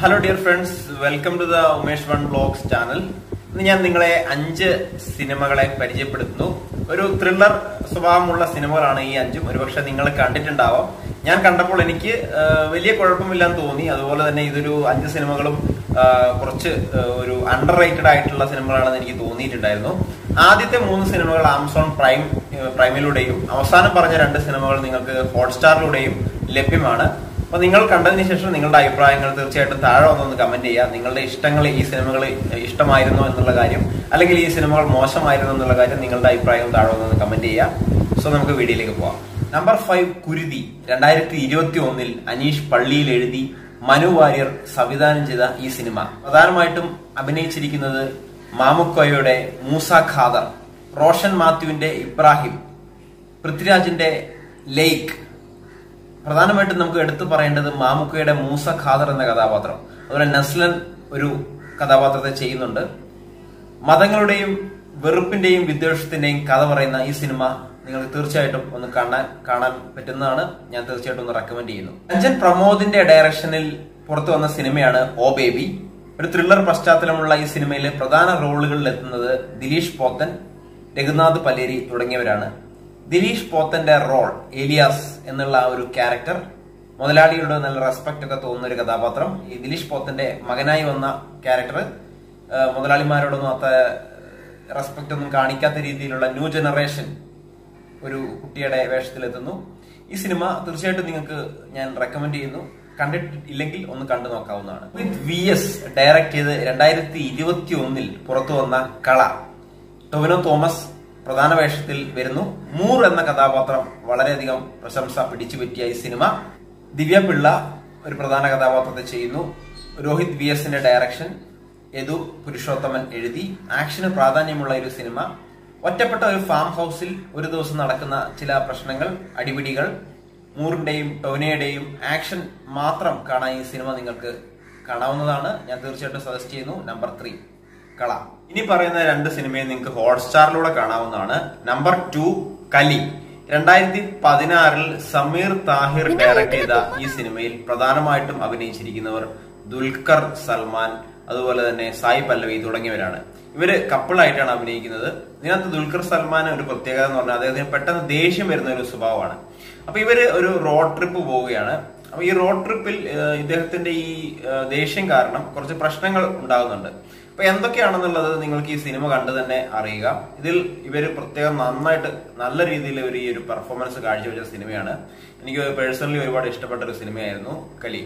hello dear friends welcome to the Umesh one blogs channel ഇന്ന് ഞാൻ നിങ്ങളെ അഞ്ച് സിനിമകളെ പരിചയപ്പെടുത്തുന്നു ഒരു ത്രില്ലർ സ്വഭാവമുള്ള സിനിമകളാണ് ഈ അഞ്ചും ഒരുപക്ഷെ നിങ്ങൾ കണ്ടിട്ടുണ്ടാവാം ഞാൻ കണ്ടപ്പോൾ എനിക്ക് ആ, വലിയ കുഴപ്പമില്ലെന്ന് തോന്നി അതുപോലെ തന്നെ ഇതൊരു അഞ്ച് സിനിമകളും ആ, കുറച്ച് ആ, ഒരു അണ്ടർ റേറ്റഡ് ആയിട്ടുള്ള സിനിമകളാണെന്ന് എനിക്ക് തോന്നിയിട്ടുണ്ടായിരുന്നു ആദ്യത്തെ മൂന്ന് സിനിമകൾ ആമസോൺ പ്രൈം ആ, പ്രൈമിലൂടെയും അവസാനം പറഞ്ഞ രണ്ട് സിനിമകൾ നിങ്ങൾക്ക് ഹോട്ട്സ്റ്റാറിലൂടെയും ലഭ്യമാണ് അപ്പൊ നിങ്ങൾ കണ്ടതിന് ശേഷം നിങ്ങളുടെ അഭിപ്രായങ്ങൾ തീർച്ചയായിട്ടും താഴെ വന്നൊന്ന് കമന്റ് ചെയ്യുക നിങ്ങളുടെ ഇഷ്ടങ്ങൾ ഈ സിനിമകൾ ഇഷ്ടമായിരുന്നോ എന്നുള്ള കാര്യം അല്ലെങ്കിൽ ഈ സിനിമകൾ മോശമായിരുന്നു എന്നുള്ള കാര്യം നിങ്ങളുടെ അഭിപ്രായം താഴെ വന്നൊന്ന് കമന്റ് ചെയ്യുക സോ നമുക്ക് വീഡിയോയിലേക്ക് പോവാം നമ്പർ ഫൈവ് കുരുതി രണ്ടായിരത്തി ഇരുപത്തി ഒന്നിൽ അനീഷ് പള്ളിയിൽ എഴുതി മനു വാര്യർ സംവിധാനം ചെയ്ത ഈ സിനിമ പ്രധാനമായിട്ടും അഭിനയിച്ചിരിക്കുന്നത് മാമുക്കോയുടെ മൂസ ഖാദർ റോഷൻ മാത്യുവിന്റെ ഇബ്രാഹിം പൃഥ്വിരാജിന്റെ ലേക്ക് പ്രധാനമായിട്ടും നമുക്ക് എടുത്തു പറയേണ്ടത് മാമുക്കയുടെ മൂസ ഖാദർ എന്ന കഥാപാത്രം അതുപോലെ നസ്ലൻ ഒരു കഥാപാത്രത്തെ ചെയ്യുന്നുണ്ട് മതങ്ങളുടെയും വെറുപ്പിന്റെയും വിദ്വേഷത്തിന്റെയും കഥ പറയുന്ന ഈ സിനിമ നിങ്ങൾക്ക് തീർച്ചയായിട്ടും ഒന്ന് കാണാൻ കാണാൻ പറ്റുന്നതാണ് ഞാൻ തീർച്ചയായിട്ടും ഒന്ന് റെക്കമെൻഡ് ചെയ്യുന്നു രഞ്ജൻ പ്രമോദിന്റെ ഡയറക്ഷനിൽ പുറത്തു വന്ന സിനിമയാണ് ഓ ബേബി ഒരു ത്രില്ലർ പശ്ചാത്തലമുള്ള ഈ സിനിമയിലെ പ്രധാന റോളുകളിൽ എത്തുന്നത് ദിലീഷ് പോത്തൻ രഘുനാഥ് പലേരി തുടങ്ങിയവരാണ് ദിലീഷ് പോത്തന്റെ റോൾ ഏലിയാസ് എന്നുള്ള ആ ഒരു ക്യാരക്ടർ മുതലാളിയുടെ നല്ല റെസ്പെക്ട് ഒക്കെ തോന്നുന്ന ഒരു കഥാപാത്രം ഈ ദിലീഷ് പോത്തന്റെ മകനായി വന്ന ക്യാരക്ടർ മുതലാളിമാരോടൊന്നും അത്ര റെസ്പെക്ട് ഒന്നും കാണിക്കാത്ത രീതിയിലുള്ള ന്യൂ ജനറേഷൻ ഒരു കുട്ടിയുടെ വേഷത്തിലെത്തുന്നു ഈ സിനിമ തീർച്ചയായിട്ടും നിങ്ങൾക്ക് ഞാൻ റെക്കമെൻഡ് ചെയ്യുന്നു കണ്ടിട്ടില്ലെങ്കിൽ ഒന്ന് കണ്ടു നോക്കാവുന്നതാണ് വിത്ത് വി എസ് ഡയറക്ട് ചെയ്ത് രണ്ടായിരത്തി ഇരുപത്തി ഒന്നിൽ പുറത്തു വന്ന കള ടൊവിനോ തോമസ് പ്രധാന വേഷത്തിൽ വരുന്നു മൂർ എന്ന കഥാപാത്രം വളരെയധികം പ്രശംസ പിടിച്ചു പറ്റിയ ഈ സിനിമ ദിവ്യ പിള്ള ഒരു പ്രധാന കഥാപാത്രത്തെ ചെയ്യുന്നു രോഹിത് വി എസിന്റെ ഡയറക്ഷൻ യദു പുരുഷോത്തമൻ എഴുതി ആക്ഷന് പ്രാധാന്യമുള്ള ഒരു സിനിമ ഒറ്റപ്പെട്ട ഒരു ഫാം ഹൗസിൽ ഒരു ദിവസം നടക്കുന്ന ചില പ്രശ്നങ്ങൾ അടിപിടികൾ മൂറിന്റെയും ടോനിയുടെയും ആക്ഷൻ മാത്രം കാണാൻ ഈ സിനിമ നിങ്ങൾക്ക് കാണാവുന്നതാണ് ഞാൻ തീർച്ചയായിട്ടും സജസ്റ്റ് ചെയ്യുന്നു നമ്പർ ത്രീ കള ഇനി പറയുന്ന രണ്ട് സിനിമയും നിങ്ങൾക്ക് ഹോട്ട്സ്റ്റാറിലൂടെ കാണാവുന്നതാണ് നമ്പർ ടു കലി രണ്ടായിരത്തി പതിനാറിൽ സമീർ താഹിർ ഡയറക്ട് ചെയ്ത ഈ സിനിമയിൽ പ്രധാനമായിട്ടും അഭിനയിച്ചിരിക്കുന്നവർ ദുൽഖർ സൽമാൻ അതുപോലെ തന്നെ സായി പല്ലവി തുടങ്ങിയവരാണ് ഇവര് കപ്പിളായിട്ടാണ് അഭിനയിക്കുന്നത് ഇതിനകത്ത് ദുൽഖർ സൽമാൻ ഒരു പ്രത്യേകത എന്ന് പറഞ്ഞാൽ അദ്ദേഹത്തിന് പെട്ടെന്ന് ദേഷ്യം വരുന്ന ഒരു സ്വഭാവമാണ് അപ്പൊ ഇവര് ഒരു റോഡ് ട്രിപ്പ് പോവുകയാണ് അപ്പൊ ഈ റോഡ് ട്രിപ്പിൽ ഏഹ്, ഇദ്ദേഹത്തിന്റെ ഈ ഏഹ്, ദേഷ്യം കാരണം കുറച്ച് പ്രശ്നങ്ങൾ ഉണ്ടാകുന്നുണ്ട് അപ്പൊ എന്തൊക്കെയാണെന്നുള്ളത് നിങ്ങൾക്ക് ഈ സിനിമ കണ്ടു തന്നെ അറിയുക ഇതിൽ ഇവര് പ്രത്യേകം നന്നായിട്ട് നല്ല രീതിയിൽ ഒരു ഈ ഒരു പെർഫോമൻസ് കാഴ്ചവെച്ച സിനിമയാണ് എനിക്ക് പേഴ്സണലി ഒരുപാട് ഇഷ്ടപ്പെട്ട ഒരു സിനിമയായിരുന്നു കലി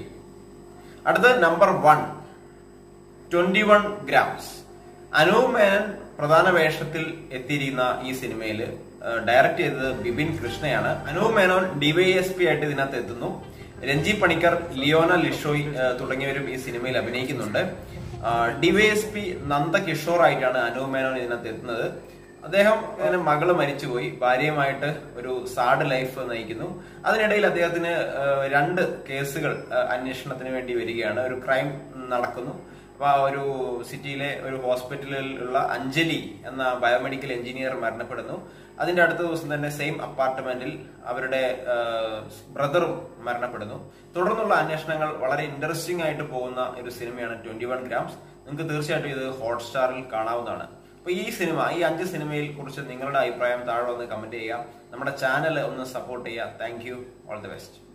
അടുത്ത number one twenty one grams Anoop Menon പ്രധാന വേഷത്തിൽ എത്തിയിരിക്കുന്ന ഈ സിനിമയിൽ ഡയറക്ട് ചെയ്തത് ബിപിൻ കൃഷ്ണയാണ് അനൂപ് മേനോൻ ഡിവൈഎസ്പി ആയിട്ട് ഇതിനകത്ത് എത്തുന്നു രഞ്ജി പണിക്കർ ലിയോന ലിഷോയ് ആ, തുടങ്ങിയവരും ഈ സിനിമയിൽ അഭിനയിക്കുന്നുണ്ട് ഡിവൈഎസ്പി നന്ദകിഷോർ ആയിട്ടാണ് അനൂപ് മേനോൻ ഇതിനകത്ത് എത്തുന്നത് അദ്ദേഹം അങ്ങനെ മകള് മരിച്ചുപോയി ഭാര്യയുമായിട്ട് ഒരു സാഡ് ലൈഫ് നയിക്കുന്നു അതിനിടയിൽ അദ്ദേഹത്തിന് ആ, രണ്ട് കേസുകൾ ആ, അന്വേഷണത്തിന് വേണ്ടി വരികയാണ് ഒരു ക്രൈം നടക്കുന്നു അപ്പൊ ആ ഒരു സിറ്റിയിലെ ഒരു ഹോസ്പിറ്റലിൽ ഉള്ള അഞ്ജലി എന്ന ബയോമെഡിക്കൽ എഞ്ചിനീയർ മരണപ്പെടുന്നു അതിന്റെ അടുത്ത ദിവസം തന്നെ സെയിം അപ്പാർട്ട്മെന്റിൽ അവരുടെ ബ്രദറും മരണപ്പെടുന്നു തുടർന്നുള്ള അന്വേഷണങ്ങൾ വളരെ ഇൻട്രസ്റ്റിംഗ് ആയിട്ട് പോകുന്ന ഒരു സിനിമയാണ് ട്വന്റി വൺ ഗ്രാംസ് നിങ്ങൾക്ക് തീർച്ചയായിട്ടും ഇത് ഹോട്ട്സ്റ്റാറിൽ കാണാവുന്നതാണ് അപ്പൊ ഈ സിനിമ ഈ അഞ്ച് സിനിമയിൽ കുറിച്ച് നിങ്ങളുടെ അഭിപ്രായം താഴെ വന്ന് കമന്റ് ചെയ്യുക നമ്മുടെ ചാനൽ ഒന്ന് സപ്പോർട്ട് ചെയ്യുക thank you all the best